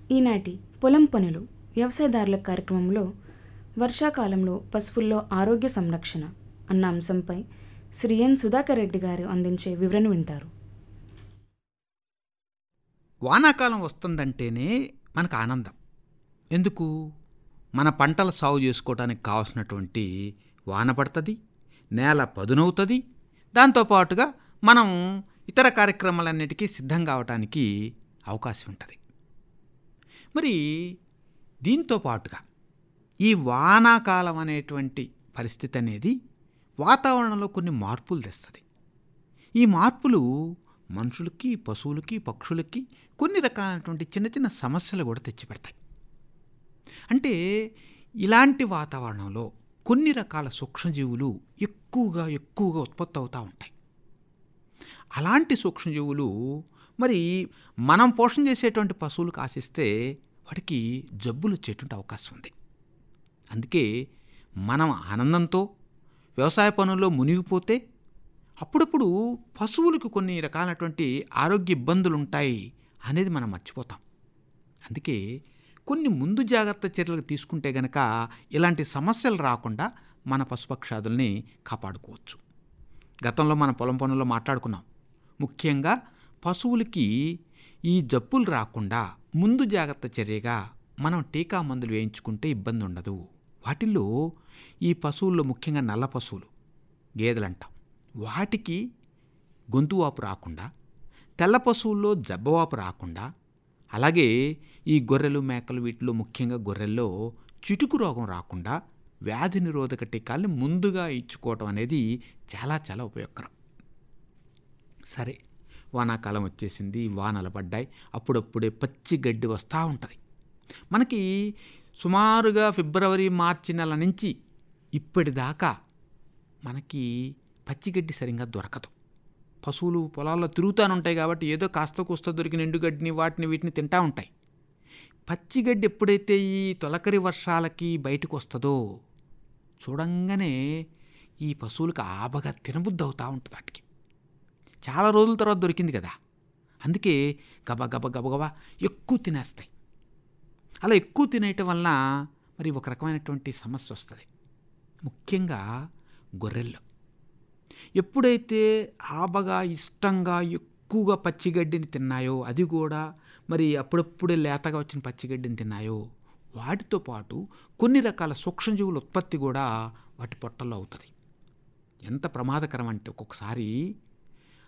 ఈనాటి పొలం పనులు వ్యవసాయదారుల కార్యక్రమంలో వర్షాకాలంలో పశువుల్లో ఆరోగ్య సంరక్షణ అన్న అంశంపై శ్రీ ఎన్ సుధాకర్ రెడ్డి గారు అందించే వివరణ వింటారు వానాకాలం వస్తుందంటేనే మనకు ఆనందం ఎందుకు మన పంటలు సాగు చేసుకోవడానికి కావాల్సినటువంటి వాన పడుతుంది నేల పదునవుతుంది దాంతోపాటుగా మనం ఇతర కార్యక్రమాలన్నిటికీ సిద్ధం కావటానికి అవకాశం ఉంటుంది మరి దీంతో పాటుగా ఈ వానాకాలం అనేటువంటి పరిస్థితి అనేది వాతావరణంలో కొన్ని మార్పులు తెస్తుంది ఈ మార్పులు మనుషులకి పశువులకి పక్షులకి కొన్ని రకాలైనటువంటి చిన్న చిన్న సమస్యలు కూడా తెచ్చిపెడతాయి అంటే ఇలాంటి వాతావరణంలో కొన్ని రకాల సూక్ష్మజీవులు ఎక్కువగా ఎక్కువగా ఉత్పత్తి అవుతూ ఉంటాయి అలాంటి సూక్ష్మజీవులు మరి మనం పోషణ చేసేటువంటి పశువులకు ఆశిస్తే వాటికి జబ్బులు వచ్చేటువంటి అవకాశం ఉంది అందుకే మనం ఆనందంతో వ్యవసాయ పనుల్లో మునిగిపోతే అప్పుడప్పుడు పశువులకు కొన్ని రకాలైనటువంటి ఆరోగ్య ఇబ్బందులు ఉంటాయి అనేది మనం మర్చిపోతాం అందుకే కొన్ని ముందు జాగ్రత్త చర్యలు తీసుకుంటే గనక ఇలాంటి సమస్యలు రాకుండా మన పశుపక్షాదుల్ని కాపాడుకోవచ్చు గతంలో మన పొలం పనుల్లో మాట్లాడుకున్నాం ముఖ్యంగా పశువులకి ఈ జబ్బులు రాకుండా ముందు జాగ్రత్త చర్యగా మనం టీకా మందులు వేయించుకుంటే ఇబ్బంది ఉండదు వాటిల్లో ఈ పశువుల్లో ముఖ్యంగా నల్ల పశువులు గేదెలు అంటాం వాటికి గొంతు వాపు రాకుండా తెల్ల పశువుల్లో జబ్బవాపు రాకుండా అలాగే ఈ గొర్రెలు మేకలు వీటిలో ముఖ్యంగా గొర్రెల్లో చిటుకు రోగం రాకుండా వ్యాధి నిరోధక టీకాల్ని ముందుగా ఇచ్చుకోవటం అనేది చాలా చాలా ఉపయోగకరం సరే వానాకాలం వచ్చేసింది వానలు పడ్డాయి అప్పుడప్పుడే పచ్చి గడ్డి వస్తూ ఉంటుంది మనకి సుమారుగా ఫిబ్రవరి మార్చి నెల నుంచి ఇప్పటిదాకా మనకి పచ్చిగడ్డి సరిగ్గా దొరకదు పశువులు పొలాల్లో తిరుగుతూనే కాబట్టి ఏదో కాస్త కూస్త దొరికిన ఎండుగడ్డిని వాటిని వీటిని తింటూ ఉంటాయి పచ్చిగడ్డి ఎప్పుడైతే ఈ తొలకరి వర్షాలకి బయటకు వస్తుందో చూడంగానే ఈ పశువులకు ఆబగా తినబుద్ధి అవుతూ ఉంటుంది వాటికి చాలా రోజుల తర్వాత దొరికింది కదా అందుకే గబ గబ గబగబా ఎక్కువ తినేస్తాయి అలా ఎక్కువ తినేయటం వలన మరి ఒక రకమైనటువంటి సమస్య వస్తుంది ముఖ్యంగా గొర్రెల్లో ఎప్పుడైతే ఆబగా ఇష్టంగా ఎక్కువగా పచ్చిగడ్డిని తిన్నాయో అది కూడా మరి అప్పుడప్పుడే లేతగా వచ్చిన పచ్చిగడ్డిని తిన్నాయో వాటితో పాటు కొన్ని రకాల సూక్ష్మజీవుల ఉత్పత్తి కూడా వాటి పొట్టల్లో అవుతుంది ఎంత ప్రమాదకరం అంటే ఒక్కొక్కసారి